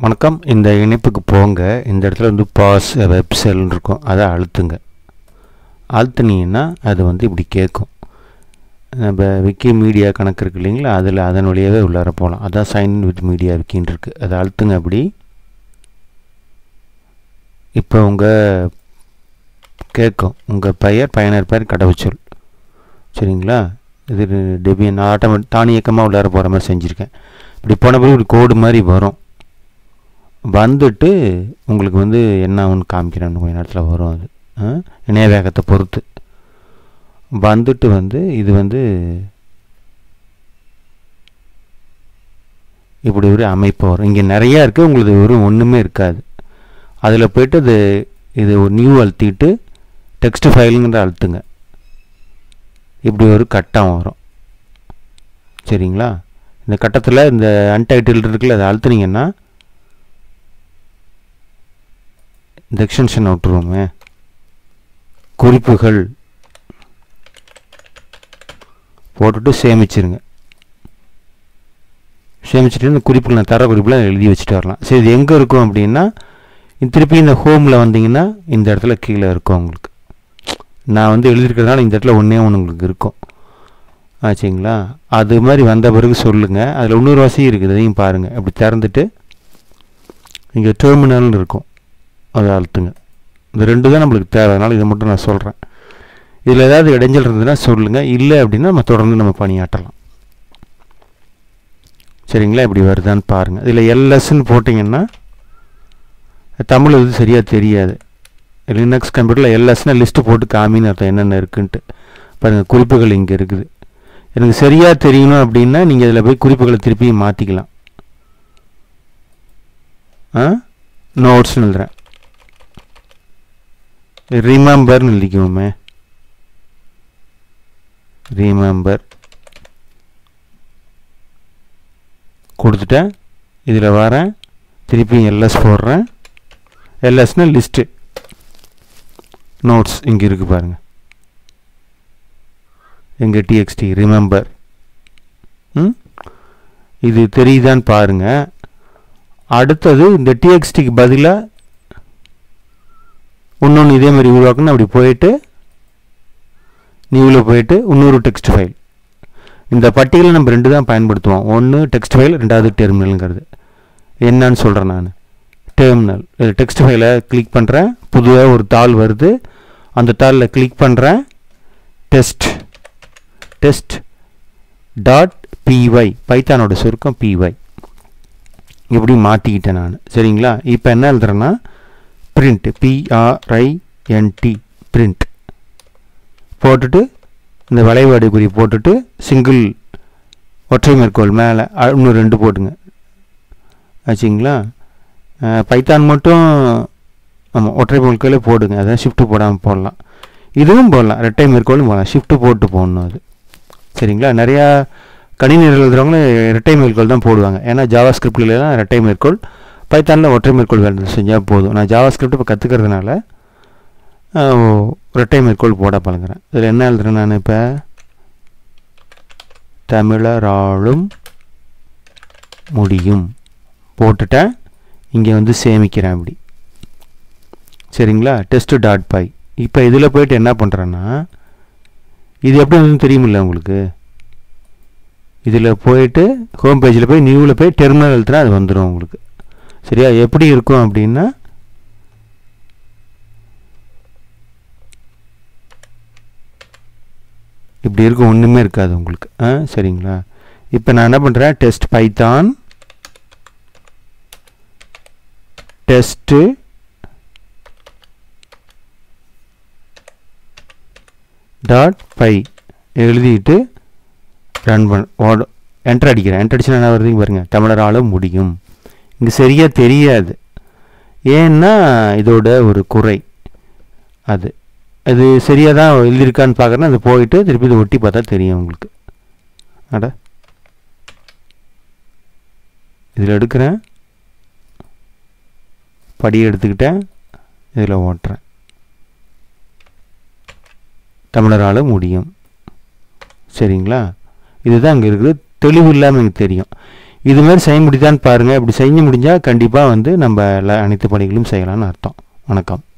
வணக்கம் இந்த இணைப்புக்கு போங்க இந்த இடத்துல வந்து பாஸ் வெப் செல்னு இருக்கும் அதை அழுத்துங்க அழுத்துனீங்கன்னா அது வந்து இப்படி கேட்கும் நம்ம விக்கி மீடியா கணக்கு இருக்கு இல்லைங்களா அதில் அதன் வழியாகவே உள்ளார போகலாம் அதான் சைன் வித் மீடியா விக்கின்னு இருக்குது அதை அழுத்துங்க அப்படி இப்போ உங்கள் கேட்கும் உங்கள் பெயர் பயனர் பெயர் கடவுச்சொல் சரிங்களா இது டெபியன் ஆட்டோமேட் தானியக்கமாக உள்ளார போகிற மாதிரி செஞ்சுருக்கேன் இப்படி போன பிறகு ஒரு கோடு மாதிரி வரும் வந்துட்டு உங்களுக்கு வந்து என்ன ஆகுன்னு காமிக்கிறேன் கொஞ்சம் நேரத்தில் வரும் அது ஆ? இணைய வேகத்தை பொறுத்து வந்துட்டு வந்து இது வந்து இப்படி ஒரு அமைப்பு வரும் இங்கே நிறையா இருக்குது உங்களுக்கு வெறும் ஒன்றுமே இருக்காது அதில் போயிட்டு அது இது ஒரு நியூ அழுத்திட்டு டெக்ஸ்ட் ஃபைலுங்கிற அழுத்துங்க இப்படி ஒரு கட்டம் வரும் சரிங்களா இந்த கட்டத்தில் இந்த அன்டைட்டில் இருக்குல்ல அதை அழுத்துனீங்கன்னா இந்த எக்ஸ்டென்ஷன் விட்டுருவோமே குறிப்புகள் போட்டுட்டு சேமிச்சிருங்க சேமிச்சுட்டு இந்த குறிப்புகள் நான் தர குறிப்புலாம் எழுதி வச்சுட்டு வரலாம் சரி இது எங்கே இருக்கும் அப்படின்னா இந்த திருப்பி இந்த ஹோமில் வந்தீங்கன்னா இந்த இடத்துல கீழே இருக்கும் உங்களுக்கு நான் வந்து எழுதியிருக்கிறதுனால இந்த இடத்துல ஒன்றே ஒன்று உங்களுக்கு இருக்கும் ஆச்சுங்களா அது மாதிரி வந்த பிறகு சொல்லுங்கள் அதில் இன்னொரு வசதி இருக்குது அதையும் பாருங்கள் அப்படி திறந்துட்டு இங்கே டெர்மினல்னு இருக்கும் அதை அழுத்துங்க இந்த ரெண்டு தான் நம்மளுக்கு தேவை அதனால் இதை மட்டும் நான் சொல்கிறேன் இதில் ஏதாவது இடைஞ்சல் இருந்ததுன்னா சொல்லுங்கள் இல்லை அப்படின்னா நம்ம தொடர்ந்து நம்ம பணியாற்றலாம் சரிங்களா இப்படி வருதான்னு பாருங்கள் இதில் எல்எஸ்ன்னு போட்டிங்கன்னா தமிழ் இது சரியாக தெரியாது லினக்ஸ் கம்ப்யூட்டரில் எல்எஸ்னால் லிஸ்ட்டு போட்டு காமின்னு அர்த்தம் என்னென்ன இருக்குன்ட்டு பாருங்கள் குறிப்புகள் இங்கே இருக்குது எனக்கு சரியாக தெரியணும் அப்படின்னா நீங்கள் இதில் போய் குறிப்புகளை திருப்பி மாற்றிக்கலாம் ஆ நோட்ஸ்னு எழுதுறேன் ரிமெம்பர்னு எழுதிக்குவோமே ரிமெம்பர் கொடுத்துட்டேன் இதில் வரேன் திருப்பி எல்எஸ் போடுறேன் எல்எஸ்னால் லிஸ்ட்டு நோட்ஸ் இங்கே இருக்குது பாருங்கள் எங்கள் டிஎக்ஸ்டி ரிமெம்பர் ம் இது தெரியுதான்னு பாருங்கள் அடுத்தது இந்த டிஎக்ஸ்டிக்கு பதிலாக இன்னொன்று இதே மாதிரி உருவாக்கணும் அப்படி போயிட்டு நியூவில் போயிட்டு இன்னொரு டெக்ஸ்ட் ஃபைல் இந்த பட்டியலை நம்ம ரெண்டு தான் பயன்படுத்துவோம் ஒன்று டெக்ஸ்ட் ஃபைல் ரெண்டாவது டெர்மினலுங்கிறது என்னன்னு சொல்கிறேன் நான் டெர்மினல் டெக்ஸ்ட் ஃபைலை கிளிக் பண்ணுறேன் புதுவாக ஒரு தாள் வருது அந்த தாளில் கிளிக் பண்ணுறேன் டெஸ்ட் டெஸ்ட் டாட் பிஒய் பைத்தானோட சுருக்கம் பிஒய் இப்படி மாற்றிக்கிட்டேன் நான் சரிங்களா இப்போ என்ன எழுதுறேன்னா பிரிண்ட் பிஆர்ஐஎன்டி பிரிண்ட் போட்டுட்டு இந்த வளைவாடு குறி போட்டுட்டு சிங்கிள் ஒற்றை மேற்கோள் மேலே இன்னும் ரெண்டு போட்டுங்க ஆச்சுங்களா பைத்தான் மட்டும் ஆமாம் ஒற்றை மேற்கோளே போடுங்க அதான் ஷிஃப்ட்டு போடாமல் போடலாம் இதுவும் போடலாம் ரெட்டை மேற்கோளும் போடலாம் ஷிஃப்ட்டு போட்டு போடணும் அது சரிங்களா நிறையா கணினி எழுதுறவங்க ரெட்டை மேற்கோள் தான் போடுவாங்க ஏன்னா ஜாவா ஸ்கிரிப்ட்லாம் ரெட்டை மேற்கோள் பைத்தானில் ஒற்றை மேற்கோள் வேலை செஞ்சால் போதும் நான் ஜாவா ஸ்கிரிப்ட் இப்போ கற்றுக்கிறதுனால ரெட்டை மேற்கோள் போட பழங்குறேன் இதில் என்ன எழுதுறேன் நான் இப்போ தமிழராலும் முடியும் போட்டுட்டேன் இங்கே வந்து சேமிக்கிறேன் அப்படி சரிங்களா டெஸ்ட் டாட் பை இப்போ இதில் போயிட்டு என்ன பண்ணுறேன்னா இது எப்படி வந்து தெரியுமில்ல உங்களுக்கு இதில் போயிட்டு ஹோம் பேஜில் போய் நியூவில் போய் டெர்மினல் எழுத்துனா அது வந்துடும் உங்களுக்கு சரியா எப்படி இருக்கும் அப்படின்னா இப்படி இருக்கும் ஒன்றுமே இருக்காது உங்களுக்கு ஆ சரிங்களா இப்போ நான் என்ன பண்ணுறேன் test python test dot py எழுதிட்டு ரன் பண்ண ஓட என்டர் அடிக்கிறேன் என்டர் அடிச்சுனா என்ன வருதுங்க பாருங்கள் தமிழரால முடியும் இங்கே சரியாக தெரியாது ஏன்னா இதோட ஒரு குறை அது அது சரியாக தான் எழுதியிருக்கான்னு பார்க்குறேன்னா அது போயிட்டு திருப்பி இதை ஒட்டி பார்த்தா தெரியும் உங்களுக்கு அட இதில் எடுக்கிறேன் படியை எடுத்துக்கிட்டேன் இதில் ஓட்டுறேன் தமிழரால் முடியும் சரிங்களா இதுதான் அங்கே இருக்குது தெளிவு இல்லாமல் எனக்கு தெரியும் இது மாதிரி செய்ய முடியுதான்னு பாருங்கள் இப்படி செய்ய முடிஞ்சால் கண்டிப்பாக வந்து நம்ம எல்லா அனைத்து பணிகளும் செய்யலாம்னு அர்த்தம் வணக்கம்